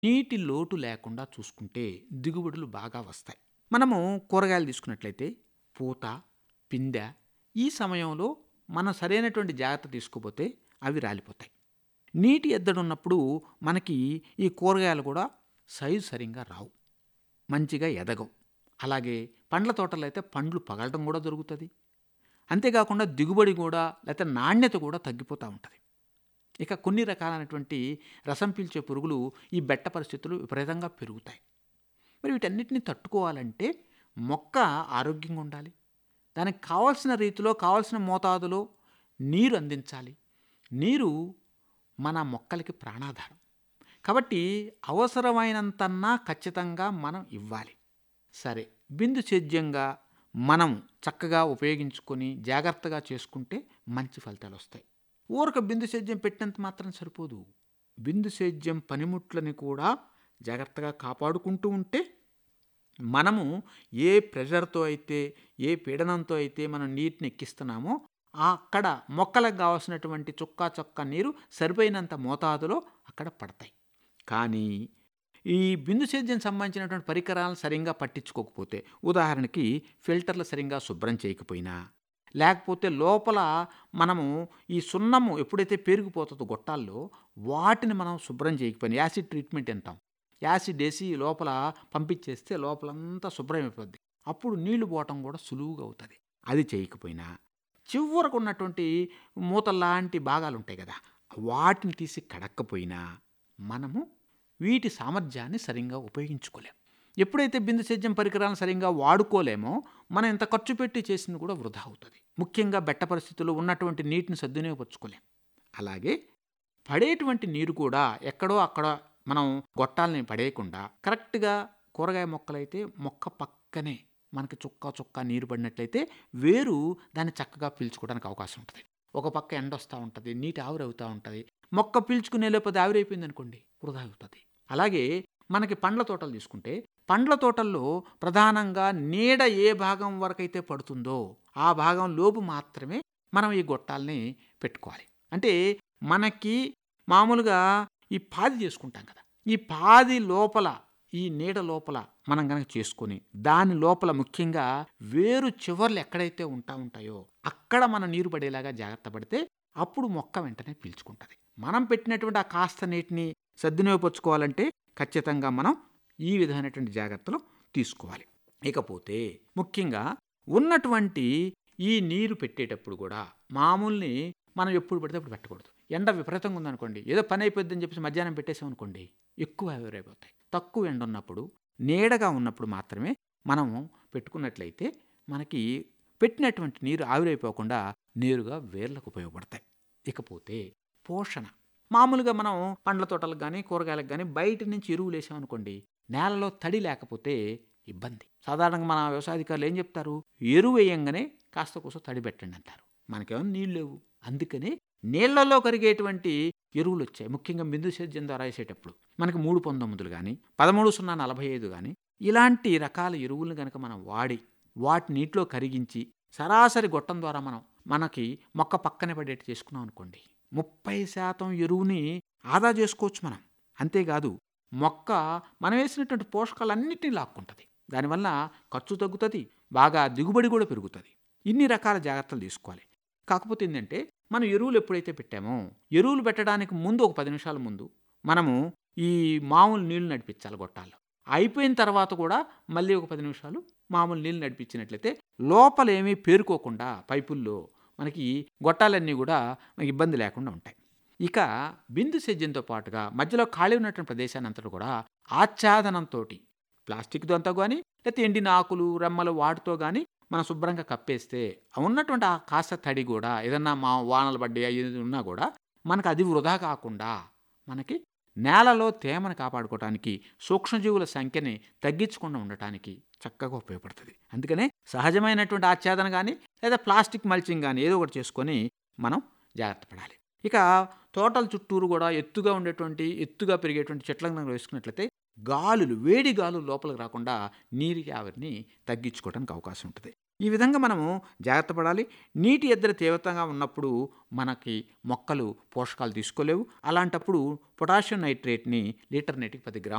నీటి లోటు లేకుండా చూసుకుంటే దిగుబడులు బాగా వస్తాయి మనము కూరగాయలు తీసుకున్నట్లయితే పూత పిందె ఈ సమయంలో మనం సరైనటువంటి జాగ్రత్త తీసుకోపోతే అవి రాలిపోతాయి నీటి ఎద్దడి ఉన్నప్పుడు మనకి ఈ కూరగాయలు కూడా సైజు సరిగ్గా రావు మంచిగా ఎదగవు అలాగే పండ్ల తోటలో అయితే పండ్లు పగలడం కూడా జరుగుతుంది అంతేకాకుండా దిగుబడి కూడా లేకపోతే నాణ్యత కూడా తగ్గిపోతూ ఉంటుంది ఇక కొన్ని రకాలైనటువంటి రసం పీల్చే పురుగులు ఈ బెట్ట పరిస్థితులు విపరీతంగా పెరుగుతాయి మరి వీటన్నిటిని తట్టుకోవాలంటే మొక్క ఆరోగ్యంగా ఉండాలి దానికి కావాల్సిన రీతిలో కావాల్సిన మోతాదులో నీరు అందించాలి నీరు మన మొక్కలకి ప్రాణాధారం కాబట్టి అవసరమైనంతన్నా ఖచ్చితంగా మనం ఇవ్వాలి సరే బిందు సేద్యంగా మనం చక్కగా ఉపయోగించుకొని జాగ్రత్తగా చేసుకుంటే మంచి ఫలితాలు వస్తాయి ఊరక బిందు సేద్యం పెట్టినంత మాత్రం సరిపోదు బిందు సేద్యం పనిముట్లని కూడా జాగ్రత్తగా కాపాడుకుంటూ ఉంటే మనము ఏ ప్రెషర్తో అయితే ఏ పీడనంతో అయితే మనం నీటిని ఎక్కిస్తున్నామో అక్కడ మొక్కలకు కావాల్సినటువంటి చుక్కా చొక్క నీరు సరిపోయినంత మోతాదులో అక్కడ పడతాయి కానీ ఈ బిందు సేద్యం సంబంధించినటువంటి పరికరాలను సరిగ్గా పట్టించుకోకపోతే ఉదాహరణకి ఫిల్టర్లు సరిగ్గా శుభ్రం చేయకపోయినా లేకపోతే లోపల మనము ఈ సున్నము ఎప్పుడైతే పెరిగిపోతుందో గొట్టాల్లో వాటిని మనం శుభ్రం చేయకపోయినా యాసిడ్ ట్రీట్మెంట్ అంటాం యాసిడ్ వేసి లోపల పంపించేస్తే లోపలంతా శుభ్రం అయిపోద్ది అప్పుడు నీళ్లు పోవటం కూడా సులువుగా అవుతుంది అది చేయకపోయినా చివరకు ఉన్నటువంటి మూతల్లాంటి భాగాలు ఉంటాయి కదా వాటిని తీసి కడక్కపోయినా మనము వీటి సామర్థ్యాన్ని సరిగ్గా ఉపయోగించుకోలేం ఎప్పుడైతే బిందు సేద్యం పరికరాలను సరిగ్గా వాడుకోలేమో మనం ఇంత ఖర్చు పెట్టి చేసింది కూడా వృధా అవుతుంది ముఖ్యంగా బెట్ట పరిస్థితుల్లో ఉన్నటువంటి నీటిని సద్వినియోగపరచుకోలేం అలాగే పడేటువంటి నీరు కూడా ఎక్కడో అక్కడ మనం గొట్టాలని పడేయకుండా కరెక్ట్గా కూరగాయ మొక్కలైతే మొక్క పక్కనే మనకి చుక్క చుక్క నీరు పడినట్లయితే వేరు దాన్ని చక్కగా పీల్చుకోవడానికి అవకాశం ఉంటుంది ఒక పక్క ఎండ వస్తూ ఉంటుంది నీటి ఆవిరి అవుతూ ఉంటుంది మొక్క పీల్చుకునే లేకపోతే ఆవిరైపోయింది అనుకోండి వృధా అవుతుంది అలాగే మనకి పండ్ల తోటలు తీసుకుంటే పండ్ల తోటల్లో ప్రధానంగా నీడ ఏ భాగం వరకైతే పడుతుందో ఆ భాగం లోపు మాత్రమే మనం ఈ గొట్టాలని పెట్టుకోవాలి అంటే మనకి మామూలుగా ఈ పాది చేసుకుంటాం కదా ఈ పాది లోపల ఈ నీడ లోపల మనం కనుక చేసుకొని దాని లోపల ముఖ్యంగా వేరు చివర్లు ఎక్కడైతే ఉంటా ఉంటాయో అక్కడ మనం నీరు పడేలాగా జాగ్రత్త పడితే అప్పుడు మొక్క వెంటనే పీల్చుకుంటుంది మనం పెట్టినటువంటి ఆ కాస్త నీటిని సద్వినియోగపరచుకోవాలంటే ఖచ్చితంగా మనం ఈ విధమైనటువంటి జాగ్రత్తలు తీసుకోవాలి ఇకపోతే ముఖ్యంగా ఉన్నటువంటి ఈ నీరు పెట్టేటప్పుడు కూడా మామూలుని మనం ఎప్పుడు పడితే అప్పుడు పెట్టకూడదు ఎండ విపరీతంగా ఉందనుకోండి ఏదో పని అయిపోద్దని చెప్పేసి మధ్యాహ్నం పెట్టేసామనుకోండి ఎక్కువ ఆవిరైపోతాయి తక్కువ ఎండ ఉన్నప్పుడు నీడగా ఉన్నప్పుడు మాత్రమే మనము పెట్టుకున్నట్లయితే మనకి పెట్టినటువంటి నీరు ఆవిరైపోకుండా నేరుగా వేర్లకు ఉపయోగపడతాయి ఇకపోతే పోషణ మామూలుగా మనం పండ్ల తోటలకు కానీ కూరగాయలకు కానీ బయట నుంచి ఎరువులు వేసామనుకోండి నేలలో తడి లేకపోతే ఇబ్బంది సాధారణంగా మన వ్యవసాయాధికారులు ఏం చెప్తారు ఎరువు వేయంగానే కాస్త కోసం తడి పెట్టండి అంటారు మనకేమో నీళ్ళు లేవు అందుకనే నీళ్లలో కరిగేటువంటి ఎరువులు వచ్చాయి ముఖ్యంగా బిందు సేద్యం ద్వారా వేసేటప్పుడు మనకి మూడు పంతొమ్మిదిలు కానీ పదమూడు సున్నా నలభై ఐదు కానీ ఇలాంటి రకాల ఎరువులను కనుక మనం వాడి వాటి నీటిలో కరిగించి సరాసరి గొట్టం ద్వారా మనం మనకి మొక్క పక్కనే పడేట్టు చేసుకున్నాం అనుకోండి ముప్పై శాతం ఎరువుని ఆదా చేసుకోవచ్చు మనం అంతేకాదు మొక్క మనం వేసినటువంటి పోషకాలన్నింటినీ లాక్కుంటుంది దానివల్ల ఖర్చు తగ్గుతుంది బాగా దిగుబడి కూడా పెరుగుతుంది ఇన్ని రకాల జాగ్రత్తలు తీసుకోవాలి కాకపోతే ఏంటంటే మనం ఎరువులు ఎప్పుడైతే పెట్టామో ఎరువులు పెట్టడానికి ముందు ఒక పది నిమిషాల ముందు మనము ఈ మామూలు నీళ్లు నడిపించాలి గొట్టాల్లో అయిపోయిన తర్వాత కూడా మళ్ళీ ఒక పది నిమిషాలు మామూలు నీళ్ళు నడిపించినట్లయితే లోపల ఏమీ పేరుకోకుండా పైపుల్లో మనకి గొట్టాలన్నీ కూడా మనకి ఇబ్బంది లేకుండా ఉంటాయి ఇక బిందు సేద్యంతో పాటుగా మధ్యలో ఖాళీ ఉన్నటువంటి ప్రదేశాన్ని అంతటా కూడా ఆచ్ఛాదనంతో ప్లాస్టిక్తో అంతా కానీ లేకపోతే ఎండిన ఆకులు రెమ్మలు వాటితో కానీ మనం శుభ్రంగా కప్పేస్తే ఉన్నటువంటి ఆ కాస్త తడి కూడా ఏదన్నా మా వానలు పడ్డాయి అయ్యి ఉన్నా కూడా మనకు అది వృధా కాకుండా మనకి నేలలో తేమను కాపాడుకోవడానికి సూక్ష్మజీవుల సంఖ్యని తగ్గించకుండా ఉండటానికి చక్కగా ఉపయోగపడుతుంది అందుకనే సహజమైనటువంటి ఆచ్ఛాదన కానీ లేదా ప్లాస్టిక్ మల్చింగ్ కానీ ఏదో ఒకటి చేసుకొని మనం జాగ్రత్త పడాలి ఇక తోటల చుట్టూరు కూడా ఎత్తుగా ఉండేటువంటి ఎత్తుగా పెరిగేటువంటి చెట్లను కనుక వేసుకున్నట్లయితే గాలులు వేడి గాలులు లోపలికి రాకుండా నీటి ఆవిరిని తగ్గించుకోవడానికి అవకాశం ఉంటుంది ఈ విధంగా మనము జాగ్రత్త పడాలి నీటి ఎద్దడి తీవ్రతంగా ఉన్నప్పుడు మనకి మొక్కలు పోషకాలు తీసుకోలేవు అలాంటప్పుడు పొటాషియం నైట్రేట్ని లీటర్ నీటికి పది గ్రాములు